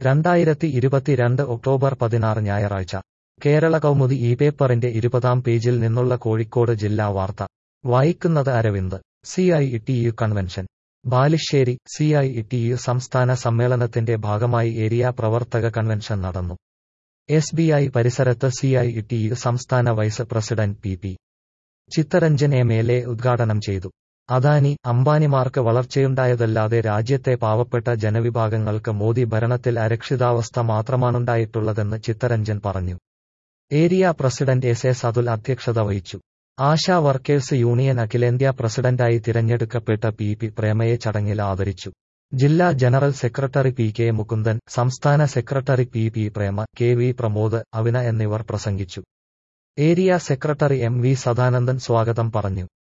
രണ്ടായിരത്തി ഇരുപത്തിരണ്ട് ഒക്ടോബർ പതിനാറ് ഞായറാഴ്ച കേരള കൗമുദി ഈ പേപ്പറിന്റെ ഇരുപതാം പേജിൽ നിന്നുള്ള കോഴിക്കോട് ജില്ലാ വാർത്ത വായിക്കുന്നത് Aravind C I T U convention Balussery C I T U സംസ്ഥാന സമ്മേളനത്തിന്റെ ഭാഗമായി ഏരിയ പ്രവർത്തക കൺവെൻഷൻ നടന്നു എസ് ബി ഐ പരിസരത്ത് സി ഐ ടി യു സംസ്ഥാന vice president P P Chittaranjan M L A ഉദ്ഘാടനം ചെയ്തു അദാനി അംബാനിമാർക്ക് വളർച്ചയുണ്ടായതല്ലാതെ രാജ്യത്തെ പാവപ്പെട്ട ജനവിഭാഗങ്ങൾക്ക് മോദി ഭരണത്തിൽ അരക്ഷിതാവസ്ഥ മാത്രമാണുണ്ടായിട്ടുള്ളതെന്ന് ചിത്തരഞ്ജൻ പറഞ്ഞു area president S S Athul അധ്യക്ഷത വഹിച്ചു ആശാ വർക്കേഴ്സ് യൂണിയൻ അഖിലേന്ത്യാ പ്രസിഡന്റായി തിരഞ്ഞെടുക്കപ്പെട്ട പി പി പ്രേമയെ ചടങ്ങിൽ ആദരിച്ചു ജില്ലാ general secretary P K Mukundan സംസ്ഥാന secretary P P Prema K V Pramod Avina എന്നിവർ പ്രസംഗിച്ചു area secretary M V Sadanandan സ്വാഗതം പറഞ്ഞു